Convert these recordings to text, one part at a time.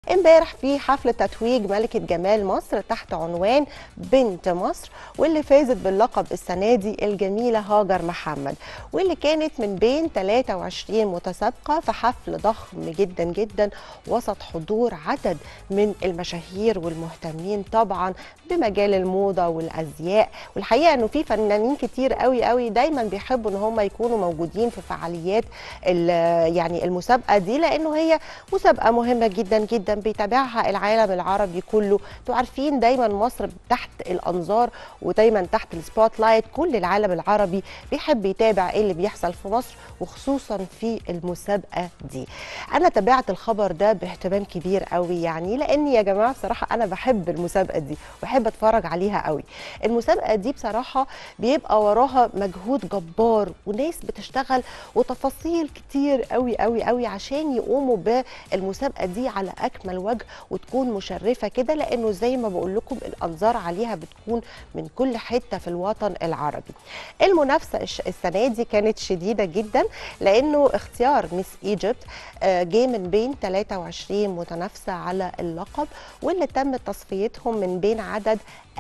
امبارح في حفل تتويج ملكة جمال مصر تحت عنوان بنت مصر واللي فازت باللقب السنة دي الجميلة هاجر محمد واللي كانت من بين 23 متسابقة في حفل ضخم جدا جدا وسط حضور عدد من المشاهير والمهتمين طبعا بمجال الموضة والأزياء والحقيقة انه في فنانين كتير قوي قوي دايما بيحبوا ان هم يكونوا موجودين في فعاليات يعني المسابقة دي لانه هي مسابقة مهمة جدا جدا بيتابعها العالم العربي كله انتوا عارفين دايما مصر تحت الانظار ودايما تحت السبوت لايت كل العالم العربي بيحب يتابع ايه اللي بيحصل في مصر وخصوصا في المسابقه دي انا تابعت الخبر ده باهتمام كبير قوي يعني لاني يا جماعه بصراحه انا بحب المسابقه دي وبحب اتفرج عليها قوي المسابقه دي بصراحه بيبقى وراها مجهود جبار وناس بتشتغل وتفاصيل كتير قوي قوي قوي عشان يقوموا بالمسابقه دي على اكمل وجه وتكون مشرفه كده لانه زي ما بقول لكم الانظار عليها بتكون من كل حته في الوطن العربي المنافسه السنه دي كانت شديده جدا لانه اختيار ميس ايجيبت جه من بين 23 متنافسه على اللقب واللي تم تصفيتهم من بين عدد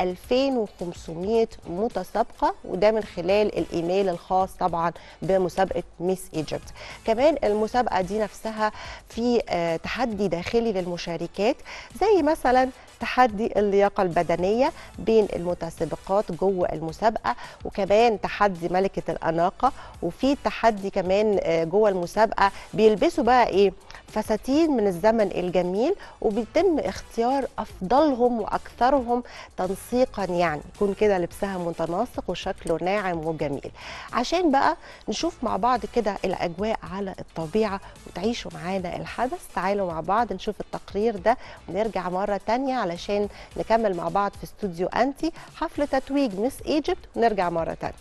2500 متسابقة وده من خلال الإيميل الخاص طبعا بمسابقة ميس ايجيبت كمان المسابقة دي نفسها في تحدي داخلي للمشاركات زي مثلا تحدي اللياقة البدنية بين المتسابقات جوه المسابقة وكمان تحدي ملكة الأناقة وفي تحدي كمان جوه المسابقة بيلبسوا بقى إيه فساتين من الزمن الجميل وبيتم اختيار أفضلهم وأكثرهم تنسيقا يعني يكون كده لبسها متناسق وشكله ناعم وجميل عشان بقى نشوف مع بعض كده الأجواء على الطبيعة وتعيشوا معانا الحدث تعالوا مع بعض نشوف التقرير ده ونرجع مرة تانية علشان نكمل مع بعض في استوديو أنتي حفل تتويج ميس ايجيبت ونرجع مرة تانية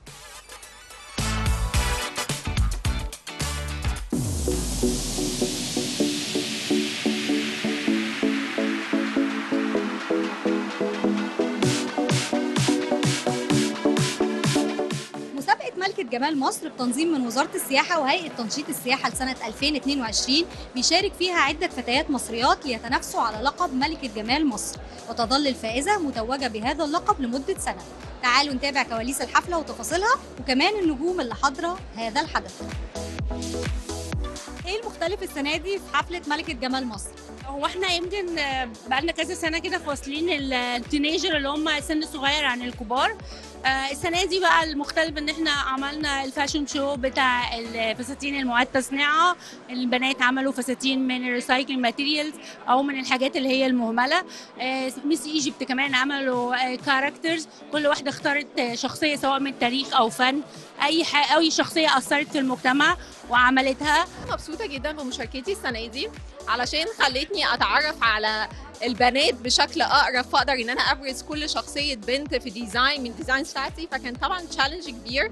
ملكة جمال مصر بتنظيم من وزارة السياحة وهيئة تنشيط السياحة لسنة 2022 بيشارك فيها عدة فتيات مصريات ليتنافسوا على لقب ملكة جمال مصر وتظل الفائزة متوجة بهذا اللقب لمدة سنة تعالوا نتابع كواليس الحفلة وتفاصيلها وكمان النجوم اللي حاضرة هذا الحدث ايه المختلف السنة دي في حفلة ملكة جمال مصر؟ هو احنا يمكن بقالنا كذا سنه كده فاصلين التينيجر اللي هم سن صغير عن الكبار آه السنه دي بقى المختلف ان احنا عملنا الفاشن شو بتاع الفساتين المعاد تصنيعها البنات عملوا فساتين من الريسايكل ماتيريالز او من الحاجات اللي هي المهمله آه ميس ايجيبت كمان عملوا آه كاركترز كل واحده اختارت شخصيه سواء من تاريخ او فن اي اي شخصيه اثرت في المجتمع وعملتها مبسوطه جدا بمشاركتي السنه دي علشان خلتني اتعرف على البنات بشكل اقرب فاقدر ان انا ابرز كل شخصيه بنت في ديزاين من ديزاين بتاعتي فكان طبعا تشالنج كبير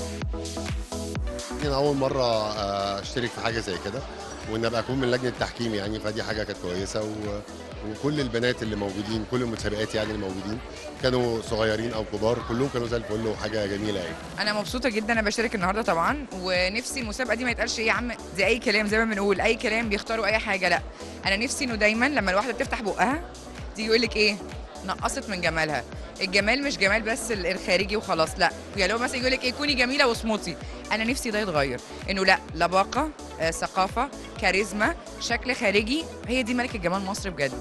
انا اول مره اشترك في حاجه زي كده وان ابقى اكون من لجنه التحكيم يعني فدي حاجه كانت كويسه و... وكل البنات اللي موجودين كل المتسابقات يعني اللي موجودين كانوا صغيرين او كبار كلهم كانوا زي الفل وحاجه جميله يعني انا مبسوطه جدا انا بشارك النهارده طبعا ونفسي المسابقه دي ما يتقالش ايه يا عم دي اي كلام زي ما بنقول اي كلام بيختاروا اي حاجه لا انا نفسي انه دايما لما الواحده بتفتح بقها تيجي يقول لك ايه نقصت من جمالها الجمال مش جمال بس الخارجي وخلاص لا يعني لو مثلا يقول لك ايه كوني جميله واصمتي انا نفسي ده يتغير انه لا لباقه آه، ثقافه كاريزما شكل خارجي هي دي ملكه جمال مصر بجد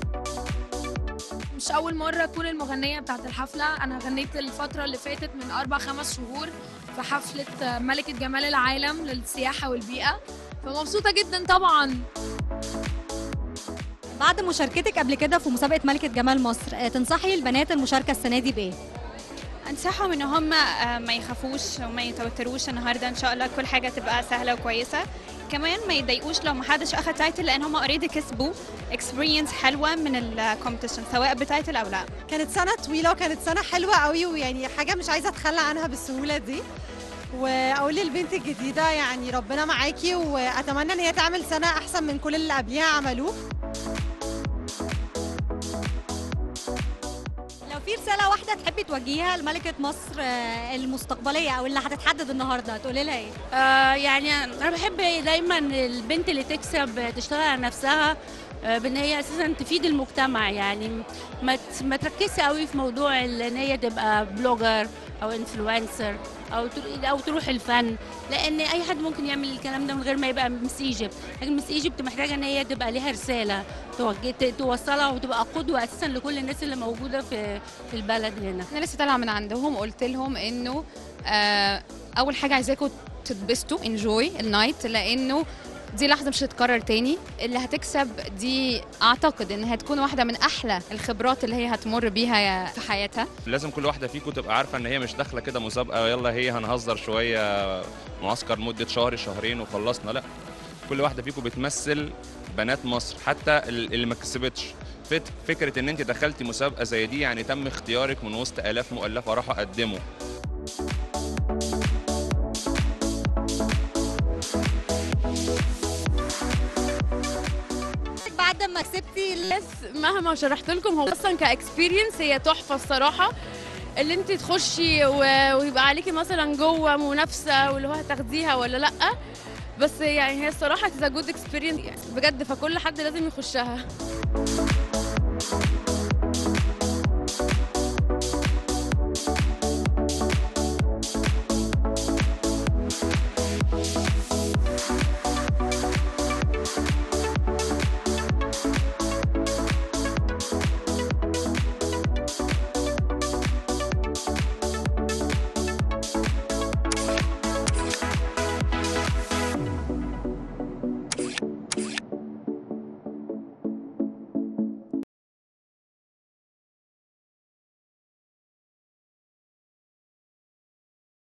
مش أول مرة أكون المغنية بتاعت الحفلة أنا غنيت الفترة اللي فاتت من أربع خمس شهور في حفلة ملكة جمال العالم للسياحة والبيئة فمبسوطة جدا طبعا بعد مشاركتك قبل كده في مسابقة ملكة جمال مصر تنصحي البنات المشاركة السنة دي بإيه؟ انصحهم ان هم ما يخافوش وما يتوتروش النهارده ان شاء الله كل حاجه تبقى سهله وكويسه كمان ما يتضايقوش لو ما حدش اخد تايتل لان هم اوريدي كسبوا اكسبيرينس حلوه من الكومبيتيشن سواء بتايتل او لا كانت سنه طويله وكانت سنه حلوه قوي ويعني حاجه مش عايزه اتخلى عنها بالسهوله دي واقول للبنت الجديده يعني ربنا معاكي واتمنى ان هي تعمل سنه احسن من كل اللي قبليها عملوه لو في رسالة واحدة تحبي توجهيها لملكة مصر آه، المستقبلية أو اللي هتتحدد النهاردة تقولي لها إيه؟ آه يعني انا بحب دايما البنت اللي تكسب تشتغل على نفسها آه، بان هي اساسا تفيد المجتمع يعني ما ت- ما تركزش قوي في موضوع ال- ان هي تبقى بلوجر او انفلونسر او تر- او تروح الفن لان اي حد ممكن يعمل الكلام ده من غير ما يبقى مس ايجيبت لكن مس ايجيبت محتاجه ان هي تبقى ليها رساله توجه ت- توصلها وتبقى قدوه اساسا لكل الناس اللي موجوده في في البلد هنا انا لسه طالعه من عندهم قلت لهم انه آه، اول حاجه عايزاكم تتبسطوا انجوي النايت لانه دي لحظه مش هتتكرر تاني اللي هتكسب دي اعتقد انها هتكون واحده من احلى الخبرات اللي هي هتمر بيها في حياتها لازم كل واحده فيكم تبقى عارفه ان هي مش داخله كده مسابقه يلا هي هنهزر شويه معسكر مده شهر شهرين وخلصنا لا كل واحده فيكم بتمثل بنات مصر حتى ال- اللي ما كسبتش فت- فكره ان انت دخلتي مسابقه زي دي يعني تم اختيارك من وسط الاف مؤلفه راحوا قدموا بعد ما كسبتي ال- مهما شرحت لكم هو اصلا كاكسبيرينس هي تحفه الصراحه اللي انت تخشي و- ويبقى عليكي مثلا جوه منافسه واللي هو هتاخديها ولا لا بس يعني هي الصراحه اتس جود اكسبيرينس بجد فكل حد لازم يخشها